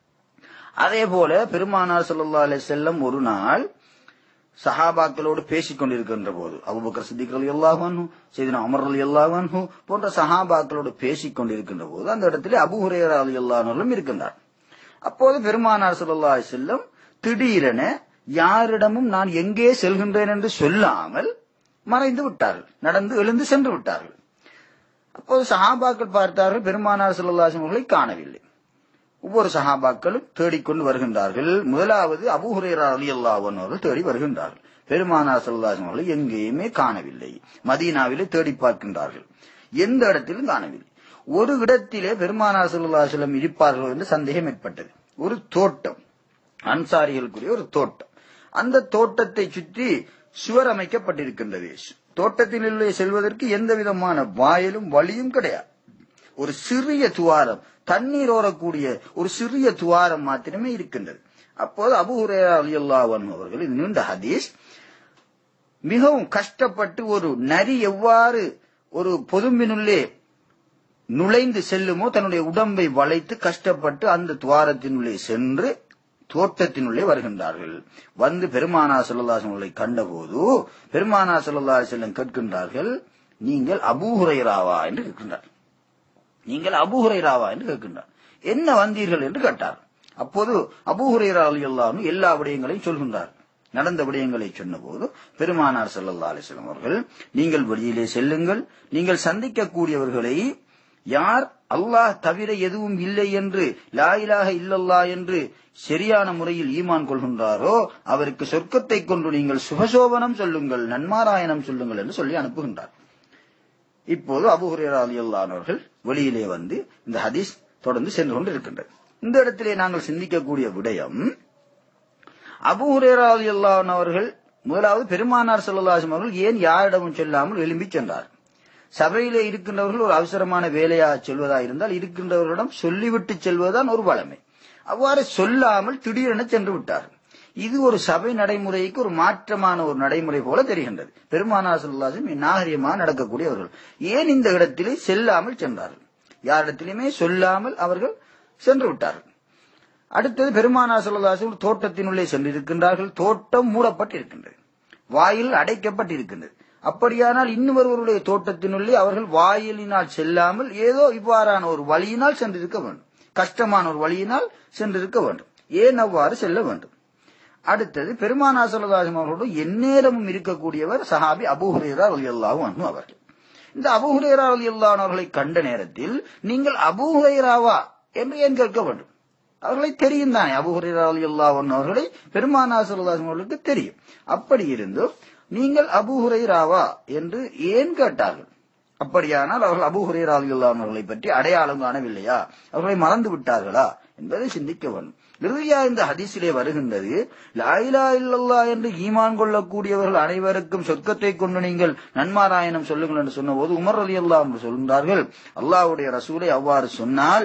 அதே போல பெருமானார் ஸல்லல்லாஹு அலைஹி செல்லம் ஒரு நாள் சஹாபாக்களோடு பேசிக் கொண்டிருக்கின்ற போது அபுபக்கர் சித்திக் அலி அல்லாஹு செய்தினா அமர் அலி அல்லாஹு போன்ற சஹாபாக்களோடு பேசிக் கொண்டிருக்கின்ற போது அந்த இடத்திலே அபு ஹுரேரா அலி அல்லாஹர்களும் இருக்கின்றார் அப்போது பெருமானார் ஸல்லல்லாஹு அலைஹி செல்லம் திடீரென யாரிடமும் நான் எங்கே செல்கின்றேன் என்று சொல்லாமல் மறைந்து விட்டார்கள் நடந்து எழுந்து சென்று விட்டார்கள் அப்போது சஹாபாக்கள் பார்த்தார்கள் பெருமானார் ஸல்லல்லாஹு அவர்களை காணவில்லை ஒவ்வொரு சஹாபாக்களும் தேடிக்கொண்டு வருகின்றார்கள் முதலாவது அபு ஹுரேரா அலி அவர்கள் தேடி வருகின்றார்கள் பெருமானார் ஸல்லல்லாஹு அவர்களை எங்கேயுமே காணவில்லை மதீனாவிலே தேடி பார்க்கின்றார்கள் எந்த இடத்திலும் காணவில்லை ஒரு இடத்திலே பெருமானார் ஸல்லல்லாஹு அலைஹி வஸல்லம் இருப்பார்கள் என்று சந்தேகம் ஏற்பட்டது ஒரு தோட்டம் அன்சாரிகளுக்குரிய ஒரு தோட்டம் அந்த தோட்டத்தை சுற்றி சுவர் அமைக்கப்பட்டிருக்கின்றது தோட்டத்தினுள்ளே செல்வதற்கு எந்த விதமான வாயிலும் வழியும் கிடையாது ஒரு சிறிய துவாரம் தண்ணீர் ஓரக்கூடிய ஒரு சிறிய துவாரம் மாத்திரமே இருக்கின்றது அப்போது அபு ஹுரேரா அலியல்லாஹு அன்ஹு அவர்கள் இது நீண்ட ஹதீஸ் மிகவும் கஷ்டப்பட்டு ஒரு நரி எவ்வாறு ஒரு பொதும்பினுள்ளே நுழைந்து செல்லுமோ தன்னுடைய உடம்பை வளைத்து கஷ்டப்பட்டு அந்த துவாரத்தினுள்ளே சென்று தோட்டத்தினுள்ளே வருகின்றார்கள் வந்து பெருமானா செல்லல்லாசங்களை கண்டபோது பெருமானா செல்லல்லா செல்லம் கேட்கின்றார்கள் நீங்கள் அபூஹுரைராவா என்று கேட்கின்றார் நீங்கள் அபூஹுரைராவா என்று கேட்கின்றார் என்ன வந்தீர்கள் என்று கேட்டார் அப்போது அபூஹுரைரா அலியல்லான்னு எல்லா விடயங்களையும் சொல்கின்றார் நடந்த விடயங்களை சொன்னபோது பெருமானார் ஸல்லல்லாஹு அலைஹி வஸல்லம் அவர்கள் நீங்கள் வெளியிலே செல்லுங்கள் நீங்கள் சந்திக்கக்கூடியவர்களை யார் அல்லாஹ் தவிர எதுவும் இல்லை என்று லா இலாஹ இல்லல்லா என்று சரியான முறையில் ஈமான் கொள்கின்றாரோ அவருக்கு சொர்க்கத்தை கொண்டு நீங்கள் சுபசோபனம் சொல்லுங்கள் நன்மாராயணம் சொல்லுங்கள் என்று சொல்லி அனுப்புகின்றார் இப்போது அபு ஹுரேரா ரலியல்லாஹு அவர்கள் வெளியிலே வந்து இந்த ஹதீஸ் தொடர்ந்து சென்று கொண்டு இருக்கின்றது இந்த இடத்திலே நாங்கள் சிந்திக்கக்கூடிய விடயம் அபு ஹுரேரா ரலியல்லாஹு அவர்கள் முதலாவது பெருமானார் ஸல்லல்லாஹு அலைஹி அவர்கள் ஏன் யாரிடமும் சொல்லாமல் எழும்பி சென்றார் சபையிலே இருக்கின்றவர்கள் ஒரு அவசரமான வேலையாக செல்வதா இருந்தால் இருக்கின்றவர்களிடம் சொல்லிவிட்டு செல்வதுதான் ஒரு வளமை அவ்வாறு சொல்லாமல் திடீரென சென்று விட்டார் இது ஒரு சபை நடைமுறைக்கு ஒரு மாற்றமான ஒரு நடைமுறை போல தெரிகின்றது பெருமானார் சொல்லாசும் நாகரிகமாக நடக்கக்கூடியவர்கள் ஏன் இந்த இடத்திலே செல்லாமல் சென்றார்கள் யாரிடத்திலுமே சொல்லாமல் அவர்கள் சென்று விட்டார்கள் அடுத்தது பெருமானார் சொல்லதாசு தோட்டத்தினுள்ளே சென்றிருக்கின்றார்கள் தோட்டம் மூடப்பட்டிருக்கின்றது வாயில் அடைக்கப்பட்டிருக்கின்றது அப்படியானால் இன்னும் ஒருவருடைய தோட்டத்தினுள்ளே அவர்கள் வாயிலினால் செல்லாமல் ஏதோ இவ்வாறான ஒரு வழியினால் சென்றிருக்க வேண்டும் கஷ்டமான ஒரு வழியினால் சென்றிருக்க வேண்டும் ஏன் அவ்வாறு செல்ல வேண்டும் அடுத்தது பெருமானா சொல்லதாசம் அவர்களோடு எந்நேரமும் இருக்கக்கூடியவர் சஹாபி அபுஹுரேரா அலியல்லாவும் அன்பு அவர்கள் இந்த அபுஹுரேரா அலியல்லான் அவர்களை கண்ட நேரத்தில் நீங்கள் அபுஹுரேராவா என்று ஏன் கேட்க வேண்டும் அவர்களை தெரியும் தானே அபுஹுரேரா அலியல்லாவன் அவர்களை பெருமானா சொல்லதாசம் அவர்களுக்கு தெரியும் அப்படி இருந்தும் நீங்கள் அபுஹுரைராவா என்று ஏன் கேட்டார்கள் அப்படியானால் அவர்கள் அபுஹுரைரா அவர்களை பற்றி அடையாளம் காணவில்லையா அவர்களை மறந்து விட்டார்களா என்பதை சிந்திக்க வேண்டும் இறுதியா இந்த ஹதீஸிலே வருகின்றது லாயிலா இல்லல்லா என்று ஈமான் கொள்ளக்கூடியவர்கள் அனைவருக்கும் சொர்க்கத்தை கொண்டு நீங்கள் நன்மாராயணம் சொல்லுங்கள் என்று சொன்னபோது உமர் அலி அல்லா என்று சொல்கின்றார்கள் அல்லாஹ்வுடைய ரசூலை அவ்வாறு சொன்னால்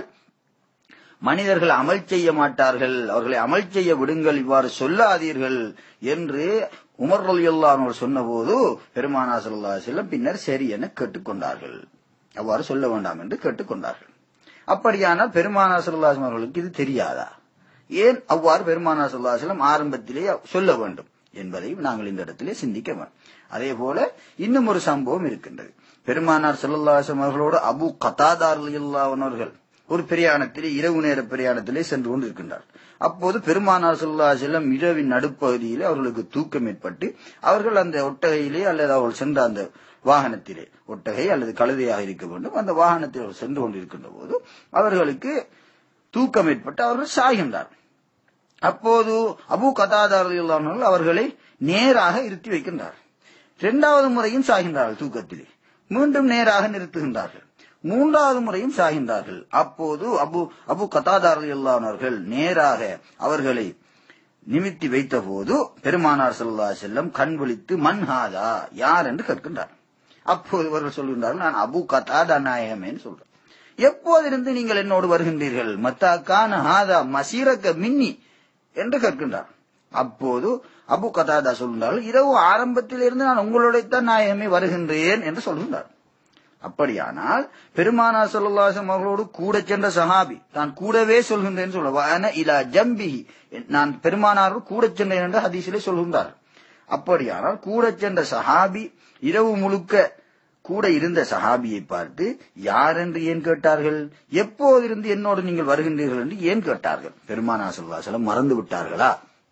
மனிதர்கள் அமல் செய்ய மாட்டார்கள் அவர்களை அமல் செய்ய விடுங்கள் இவ்வாறு சொல்லாதீர்கள் என்று உமர் அலி அல்லாஹ் சொன்னபோது பெருமானா சல்லா செல்லம் பின்னர் சரி என கேட்டுக்கொண்டார்கள் அவ்வாறு சொல்ல வேண்டாம் என்று கேட்டுக்கொண்டார்கள் அப்படியானால் பெருமானா சல்லாஹம் அவர்களுக்கு இது தெரியாதா ஏன் அவ்வாறு பெருமானா சல்லா செல்லம் ஆரம்பத்திலே சொல்ல வேண்டும் என்பதையும் நாங்கள் இந்த இடத்திலே சிந்திக்க வேண்டும் அதே போல இன்னும் ஒரு சம்பவம் இருக்கின்றது பெருமானார் செல்லல்லாசம் அவர்களோடு அபு கத்தாதார் அவர்கள் ஒரு பிரயாணத்திலே இரவு நேர பிரயாணத்திலே சென்று கொண்டு இருக்கின்றார் அப்போது பெருமானார் சொல்லா செல்லம் இரவின் நடுப்பகுதியிலே அவர்களுக்கு தூக்கம் ஏற்பட்டு அவர்கள் அந்த ஒட்டகையிலே அல்லது அவர்கள் சென்ற அந்த வாகனத்திலே ஒட்டகை அல்லது கழுதையாக இருக்க வேண்டும் அந்த வாகனத்தில் அவர்கள் சென்று கொண்டிருக்கின்ற போது அவர்களுக்கு தூக்கம் ஏற்பட்டு அவர்கள் சாகின்றார் அப்போது அபு கதாதாரர்கள் அவர்களை நேராக இருத்தி வைக்கின்றார் இரண்டாவது முறையும் சாகின்றார்கள் தூக்கத்திலே மீண்டும் நேராக நிறுத்துகின்றார்கள் மூன்றாவது முறையும் சாகின்றார்கள் அப்போது அபு அபு கதாதார் அவர்கள் நேராக அவர்களை நிமித்தி வைத்த போது பெருமானார் சல்லா செல்லம் கண் விழித்து மன்ஹாதா யார் என்று கேட்கின்றார் அப்போது இவர்கள் சொல்கின்றார்கள் நான் அபு கதாதா நாயகமேன்னு சொல்றேன் எப்போதிருந்து நீங்கள் என்னோடு வருகின்றீர்கள் மத்தா கான ஹாதா மசீரக்க மின்னி என்று கேட்கின்றார் அப்போது அபு கதாதா சொல்கின்றார்கள் இரவு ஆரம்பத்திலிருந்து நான் உங்களுடையத்தான் நாயகமே வருகின்றேன் என்று சொல்கின்றார் அப்படியானால் பெருமானா சொல்லாசம் அவர்களோடு கூட சென்ற சஹாபி தான் கூடவே சொல்கின்றேன் சொல்ல இலா ஜம்பிஹி நான் பெருமானாரோடு கூட சென்றேன் என்று ஹதீசிலே சொல்கின்றார் அப்படியானால் கூட சென்ற சஹாபி இரவு முழுக்க கூட இருந்த சஹாபியை பார்த்து யார் என்று ஏன் கேட்டார்கள் எப்போதிருந்து என்னோடு நீங்கள் வருகின்றீர்கள் என்று ஏன் கேட்டார்கள் பெருமானா சொல்லாசலம் மறந்து விட்டார்களா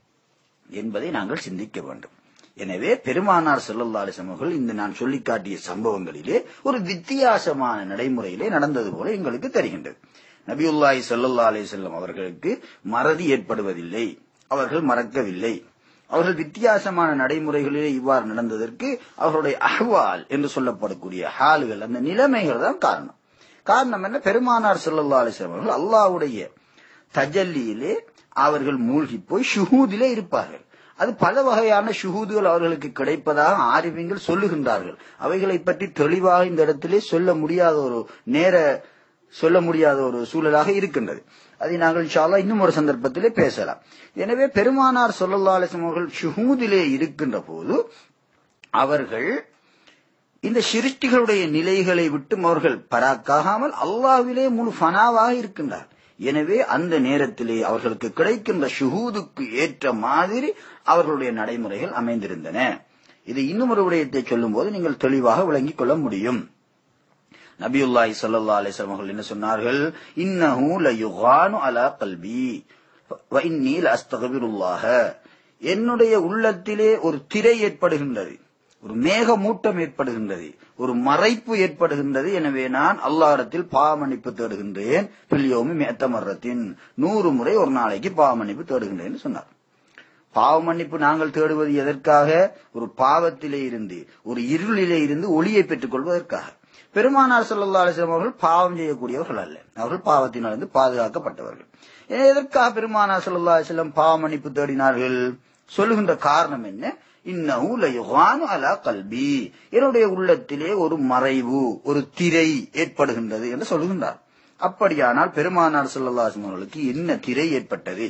என்பதை நாங்கள் சிந்திக்க வேண்டும் எனவே பெருமானார் செல்லல்லா அலிசமர்கள் இந்த நான் சொல்லி காட்டிய சம்பவங்களிலே ஒரு வித்தியாசமான நடைமுறையிலே நடந்தது போல எங்களுக்கு தெரிகின்றது நபியுல்லாஹி சல்லல்லா அலி செல்லம் அவர்களுக்கு மறதி ஏற்படுவதில்லை அவர்கள் மறக்கவில்லை அவர்கள் வித்தியாசமான நடைமுறைகளிலே இவ்வாறு நடந்ததற்கு அவர்களுடைய அஹ்வால் என்று சொல்லப்படக்கூடிய ஹால்கள் அந்த நிலைமைகள் தான் காரணம் காரணம் என்ன பெருமானார் செல்லல்லா அலிஸ்லாம் அவர்கள் அல்லாவுடைய தஜல்லியிலே அவர்கள் மூழ்கி போய் ஷுஹூதிலே இருப்பார்கள் அது பல வகையான ஷுஹூதுகள் அவர்களுக்கு கிடைப்பதாக ஆரிவிங்கள் சொல்லுகின்றார்கள் அவைகளை பற்றி தெளிவாக இந்த இடத்திலே சொல்ல முடியாத ஒரு நேர சொல்ல முடியாத ஒரு சூழலாக இருக்கின்றது அதை நாங்கள் இன்ஷால்லா இன்னும் ஒரு சந்தர்ப்பத்திலே பேசலாம் எனவே பெருமானார் சொல்லல்லா அலிஸ்லாம் அவர்கள் ஷுஹூதிலே இருக்கின்ற போது அவர்கள் இந்த சிருஷ்டிகளுடைய நிலைகளை விட்டும் அவர்கள் பராக்காகாமல் அல்லாஹ்விலே முழு ஃபனாவாக இருக்கின்றார் எனவே அந்த நேரத்திலே அவர்களுக்கு கிடைக்கின்ற ஷுஹூதுக்கு ஏற்ற மாதிரி அவர்களுடைய நடைமுறைகள் அமைந்திருந்தன இது இன்னும் ஒரு விடயத்தை சொல்லும் போது நீங்கள் தெளிவாக விளங்கிக் கொள்ள முடியும் நபியுல்லாஹி ஸல்லல்லாஹு அலைஹி வஸல்லம் அவர்கள் என்ன சொன்னார்கள் இன்னஹு லயுகானு அலா கல்பி வ இன்னி லஅஸ்தக்பிருல்லாஹ என்னுடைய உள்ளத்திலே ஒரு திரை ஏற்படுகின்றது ஒரு மேக மூட்டம் ஏற்படுகின்றது ஒரு மறைப்பு ஏற்படுகின்றது எனவே நான் அல்லாஹ்விடத்தில் பாவமன்னிப்பு தேடுகின்றேன் பில்யோமி மேத்தமரத்தின் நூறு முறை ஒரு நாளைக்கு பாவமன்னிப்பு தேடுகின்றேன் என்று சொன்னார் பாவ மன்னிப்பு நாங்கள் தேடுவது எதற்காக ஒரு பாவத்திலே இருந்து ஒரு இருளிலே இருந்து ஒளியை பெற்றுக் கொள்வதற்காக பெருமானார் ஸல்லல்லாஹு அலைஹி வஸல்லம் அவர்கள் பாவம் செய்யக்கூடியவர்கள் அல்ல அவர்கள் பாவத்தினாலிருந்து பாதுகாக்கப்பட்டவர்கள் எதற்காக பெருமானார் ஸல்லல்லாஹு அலைஹி வஸல்லம் பாவ மன்னிப்பு தேடினார்கள் சொல்லுகின்ற காரணம் என்ன இன்னஹு லயுகானு அலா கல்பி என்னுடைய உள்ளத்திலே ஒரு மறைவு ஒரு திரை ஏற்படுகின்றது என்று சொல்லுகின்றார் அப்படியானால் பெருமானார் ஸல்லல்லாஹு அலைஹி வஸல்லம் அவர்களுக்கு என்ன திரை ஏற்பட்டது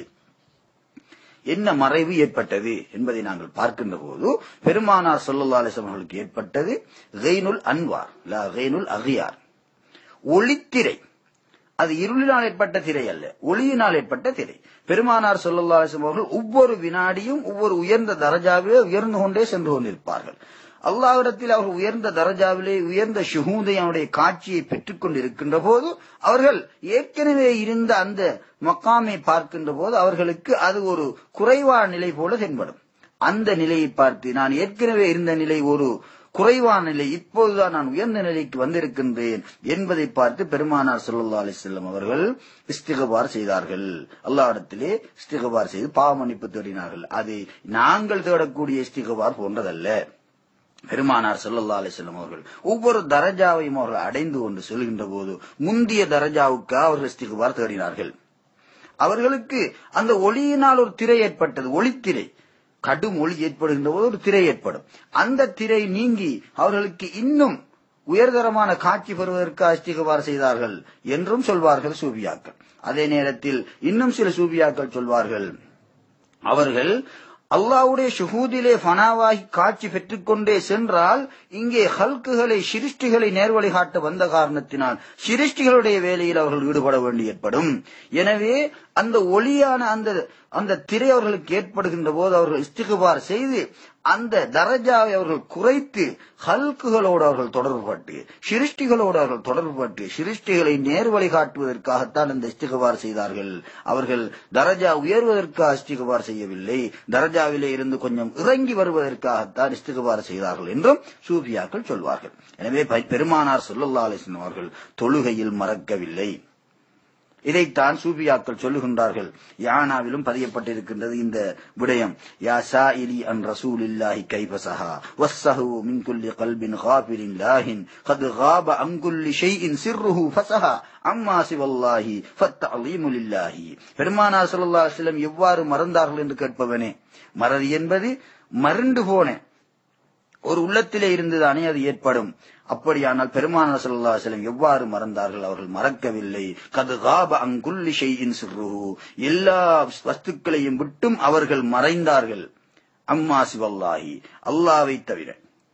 என்ன மறைவு ஏற்பட்டது என்பதை நாங்கள் பார்க்கின்ற போது பெருமானார் ஸல்லல்லாஹு அலைஹி வஸல்லம் அவர்களுக்கு ஏற்பட்டது கெய்னுல் அன்வார் லா கெய்னுல் அகியார் ஒளித்திரை அது இருளினால் ஏற்பட்ட திரை அல்ல ஒளியினால் ஏற்பட்ட திரை பெருமானார் ஸல்லல்லாஹு அலைஹி வஸல்லம் அவர்கள் ஒவ்வொரு வினாடியும் ஒவ்வொரு உயர்ந்த தரஜாவிலே உயர்ந்து கொண்டே சென்று கொண்டிருப்பார்கள் அல்லாஹ்விடத்தில் அவர்கள் உயர்ந்த தரஜாவிலே உயர்ந்த ஷுஹூதை அவருடைய காட்சியை பெற்றுக் கொண்டிருக்கின்ற போது அவர்கள் ஏற்கனவே இருந்த அந்த மக்காமை பார்க்கின்ற போது அவர்களுக்கு அது ஒரு குறைவான நிலை போல தென்படும் அந்த நிலையை பார்த்து நான் ஏற்கனவே இருந்த நிலை ஒரு குறைவான நிலை இப்போதுதான் நான் உயர்ந்த நிலைக்கு வந்திருக்கின்றேன் என்பதை பார்த்து பெருமானார் ஸல்லல்லாஹு அலைஹி வஸல்லம் அவர்கள் இஸ்திகபார் செய்தார்கள் அல்லாஹ்விடத்திலே இஸ்திகபார் செய்து பாவ மன்னிப்பு தேடினார்கள் அது நாங்கள் தேடக்கூடிய இஸ்திகபார் போன்றதல்ல பெருமானார் ஸல்லல்லாஹு அலைஹி வஸல்லம் அவர்கள் ஒவ்வொரு தரஜாவையும் அவர்கள் அடைந்து கொண்டு செல்கின்ற போது முந்திய தரஜாவுக்கு அவர்கள் இஸ்திகபார் தேடினார்கள் அவர்களுக்கு அந்த ஒளியினால் ஒரு திரை ஏற்பட்டது ஒளித்திரை கடும் ஒளி ஏற்படுகின்ற போது ஒரு திரை ஏற்படும் அந்த திரை நீங்கி அவர்களுக்கு இன்னும் உயர்தரமான காட்சி பெறுவதற்கு அஸ்திகபார் செய்தார்கள் என்றும் சொல்வார்கள் சூபியாக்கள் அதே நேரத்தில் இன்னும் சில சூபியாக்கள் சொல்வார்கள் அவர்கள் அல்லாவுடைய ஷுஹூதிலே ஃபனாவாகி காட்சி பெற்றுக்கொண்டே சென்றால் இங்கே ஹல்குகளை சிருஷ்டிகளை நேர்வழி காட்ட வந்த காரணத்தினால் சிருஷ்டிகளுடைய வேலையில் அவர்கள் ஈடுபட வேண்டி ஏற்படும் எனவே அந்த ஒளியான அந்த அந்த திரை அவர்களுக்கு ஏற்படுகின்ற போது அவர்கள் இஸ்திகுபார் செய்து அந்த தரஜாவை அவர்கள் குறைத்து ஹல்குகளோடு அவர்கள் தொடர்புபட்டு சிருஷ்டிகளோடு அவர்கள் தொடர்புபட்டு சிருஷ்டிகளை நேர்வழி காட்டுவதற்காகத்தான் இந்த இஸ்திகுபார் செய்தார்கள் அவர்கள் தரஜா உயர்வதற்காக இஸ்திகுபார் செய்யவில்லை தரஜாவிலே இருந்து கொஞ்சம் இறங்கி வருவதற்காகத்தான் இஸ்திகுபார் செய்தார்கள் என்றும் சூஃபியாக்கள் சொல்வார்கள் எனவே பெருமானார் சொல்லல்லா அலிஸ்லாம் அவர்கள் தொழுகையில் மறக்கவில்லை இதைத்தான் சூபியாக்கள் சொல்லுகின்றார்கள் யானாவிலும் பதியப்பட்டிருக்கின்றது இந்த விடயம் யா சாயிலி அன் ரசூலில்லாஹி கைபசஹா வஸ்ஸஹு மின் குல்லி கல்பின் காபிரின் லாஹின் கத் காப அன் குல்லி ஷைஇன் சிர்ருஹு ஃபசஹா அம்மா சிவல்லாஹி ஃபத்தஅலீமு லில்லாஹி பெருமானார் ஸல்லல்லாஹு அலைஹி வஸல்லம் எவ்வாறு மறந்தார்கள் என்று கேட்பவனே மறதி என்பது மறந்து போன ஒரு உள்ளத்திலே இருந்துதானே அது ஏற்படும் அப்படியானால் பெருமானார் ஸல்லல்லாஹு அலைஹி வஸல்லம் எவ்வாறு மறந்தார்கள் அவர்கள் மறக்கவில்லை கது காப அங்குல்லி ஷைஇன் சிர்ருஹு எல்லா வஸ்துக்களையும் விட்டும் அவர்கள் மறைந்தார்கள் அம்மா சிவல்லாஹி அல்லாவை தவிர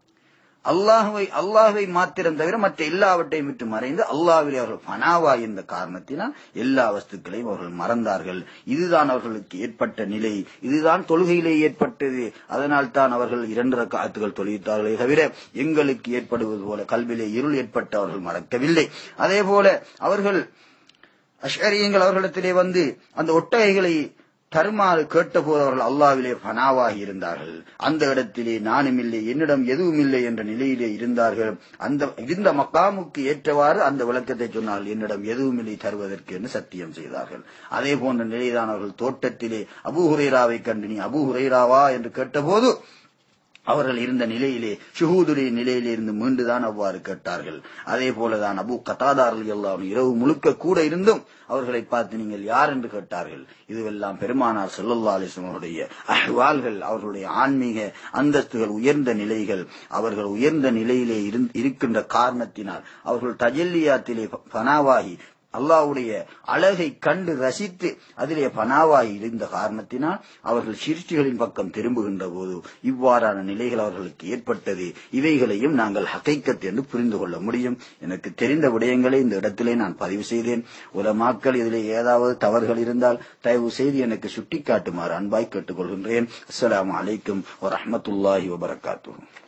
அல்லாஹுவை அல்லாஹுவை மாத்திரம் தவிர மற்ற எல்லாவற்றையும் விட்டு மறைந்து அல்லாஹ்விலே அவர்கள் ஃபனாவா என்ற காரணத்தினால் எல்லா வஸ்துக்களையும் அவர்கள் மறந்தார்கள் இதுதான் அவர்களுக்கு ஏற்பட்ட நிலை இதுதான் தொழுகையிலே ஏற்பட்டது அதனால் தான் அவர்கள் இரண்டு ரக்காத்துகள் தொழுவித்தார்களே தவிர எங்களுக்கு ஏற்படுவது போல கல்வியிலே இருள் ஏற்பட்டு அவர்கள் மறக்கவில்லை அதே போல அவர்கள் அஷ்அரியங்கள் அவர்களிடத்திலே வந்து அந்த ஒட்டகைகளை தருமாறு கேட்டபோது அவர்கள் அல்லாவிலே ஃபனாவாகி இருந்தார்கள் அந்த இடத்திலே நானும் இல்லை என்னிடம் எதுவும் இல்லை என்ற நிலையிலே இருந்தார்கள் அந்த இருந்த மக்காமுக்கு ஏற்றவாறு அந்த விளக்கத்தை சொன்னால் என்னிடம் எதுவும் இல்லை தருவதற்கு என்று சத்தியம் செய்தார்கள் அதே போன்ற நிலைதான் அவர்கள் தோட்டத்திலே அபு ஹுரைராவை கண்டு நீ அபு ஹுரைராவா என்று கேட்டபோது அவர்கள் இருந்த நிலையிலே ஷுஹூதுடைய நிலையிலே இருந்து மீண்டுதான் அவ்வாறு கேட்டார்கள் அதே போலதான் அபு கத்தாதார்கள் எல்லாம் இரவு முழுக்க கூட இருந்தும் அவர்களை பார்த்து நீங்கள் யார் என்று கேட்டார்கள் இதுவெல்லாம் பெருமானார் செல்லல்லா அலிஸ்லம் அவருடைய அஹ்வால்கள் அவர்களுடைய ஆன்மீக அந்தஸ்துகள் உயர்ந்த நிலைகள் அவர்கள் உயர்ந்த நிலையிலே இருக்கின்ற காரணத்தினால் அவர்கள் தஜல்லியாத்திலே பனாவாகி அல்லாஹ்வுடைய அழகை கண்டு ரசித்து அதிலே பனாவாய் இருந்த காரணத்தினால் அவர்கள் சிருஷ்டிகளின் பக்கம் திரும்புகின்ற போது இவ்வாறான நிலைகள் அவர்களுக்கு ஏற்பட்டது இவைகளையும் நாங்கள் ஹகைக்கத் என்று புரிந்து கொள்ள முடியும் எனக்கு தெரிந்த விடயங்களை இந்த இடத்திலே நான் பதிவு செய்தேன் உலமாக்கள் இதிலே ஏதாவது தவறுகள் இருந்தால் தயவு செய்து எனக்கு சுட்டிக்காட்டுமாறு அன்பாய் கேட்டுக்கொள்கின்றேன் அஸ்ஸலாமு அலைக்கும் வரஹ்மத்துல்லாஹி வபரகாத்துஹு